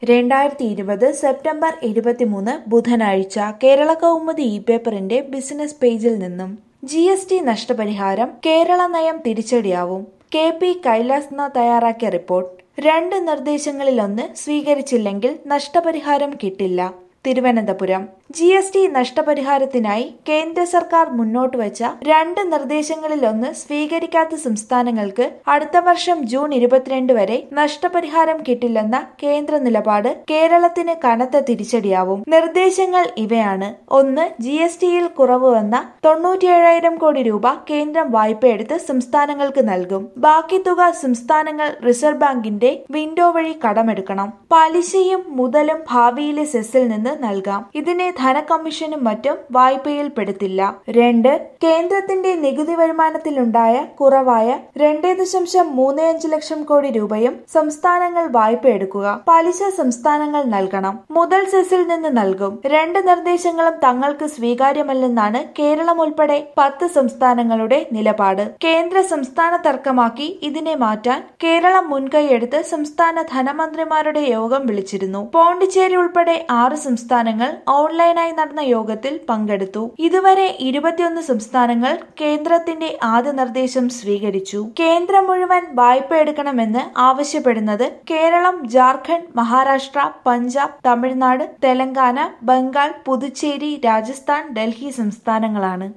രണ്ടായിരത്തി ഇരുപത് സെപ്റ്റംബർ ഇരുപത്തിമൂന്ന് ബുധനാഴ്ച കേരള കൗമുദി ഇ പേപ്പറിന്റെ ബിസിനസ് പേജിൽ നിന്നും ജി എസ് ടി നഷ്ടപരിഹാരം കേരള നയം തിരിച്ചടിയാവും കെ പി കൈലാസ്നാഥ് തയ്യാറാക്കിയ റിപ്പോർട്ട് രണ്ട് നിർദ്ദേശങ്ങളിലൊന്ന് സ്വീകരിച്ചില്ലെങ്കിൽ നഷ്ടപരിഹാരം കിട്ടില്ല തിരുവനന്തപുരം ജി എസ് ടി നഷ്ടപരിഹാരത്തിനായി കേന്ദ്ര സർക്കാർ മുന്നോട്ട് വച്ച രണ്ട് നിർദ്ദേശങ്ങളിലൊന്ന് സ്വീകരിക്കാത്ത സംസ്ഥാനങ്ങൾക്ക് അടുത്ത വർഷം ജൂൺ ഇരുപത്തിരണ്ട് വരെ നഷ്ടപരിഹാരം കിട്ടില്ലെന്ന കേന്ദ്ര നിലപാട് കേരളത്തിന് കനത്ത തിരിച്ചടിയാവും നിർദ്ദേശങ്ങൾ ഇവയാണ് ഒന്ന് ജി എസ് ടിയിൽ കുറവ് വന്ന തൊണ്ണൂറ്റിയേഴായിരം കോടി രൂപ കേന്ദ്രം വായ്പയെടുത്ത് സംസ്ഥാനങ്ങൾക്ക് നൽകും ബാക്കി തുക സംസ്ഥാനങ്ങൾ റിസർവ് ബാങ്കിന്റെ വിൻഡോ വഴി കടമെടുക്കണം പലിശയും മുതലും ഭാവിയിലെ സെസ്സിൽ നിന്ന് നൽകാം ഇതിനെ ധനകമ്മീഷനും മറ്റും വായ്പയിൽ പെടുത്തില്ല രണ്ട് കേന്ദ്രത്തിന്റെ നികുതി വരുമാനത്തിലുണ്ടായ കുറവായ രണ്ടേ ദശാംശം മൂന്ന് അഞ്ച് ലക്ഷം കോടി രൂപയും സംസ്ഥാനങ്ങൾ വായ്പ എടുക്കുക പലിശ സംസ്ഥാനങ്ങൾ നൽകണം മുതൽ സെസ്സിൽ നിന്ന് നൽകും രണ്ട് നിർദ്ദേശങ്ങളും തങ്ങൾക്ക് സ്വീകാര്യമല്ലെന്നാണ് കേരളം ഉൾപ്പെടെ പത്ത് സംസ്ഥാനങ്ങളുടെ നിലപാട് കേന്ദ്ര സംസ്ഥാന തർക്കമാക്കി ഇതിനെ മാറ്റാൻ കേരളം മുൻകൈയെടുത്ത് സംസ്ഥാന ധനമന്ത്രിമാരുടെ യോഗം വിളിച്ചിരുന്നു പോണ്ടിച്ചേരി ഉൾപ്പെടെ ആറ് സംസ്ഥാനങ്ങൾ ഓൺലൈനായി നടന്ന യോഗത്തിൽ പങ്കെടുത്തു ഇതുവരെ ഇരുപത്തിയൊന്ന് സംസ്ഥാനങ്ങൾ കേന്ദ്രത്തിന്റെ ആദ്യ നിർദ്ദേശം സ്വീകരിച്ചു കേന്ദ്രം മുഴുവൻ വായ്പ എടുക്കണമെന്ന് ആവശ്യപ്പെടുന്നത് കേരളം ജാർഖണ്ഡ് മഹാരാഷ്ട്ര പഞ്ചാബ് തമിഴ്നാട് തെലങ്കാന ബംഗാൾ പുതുച്ചേരി രാജസ്ഥാൻ ഡൽഹി സംസ്ഥാനങ്ങളാണ്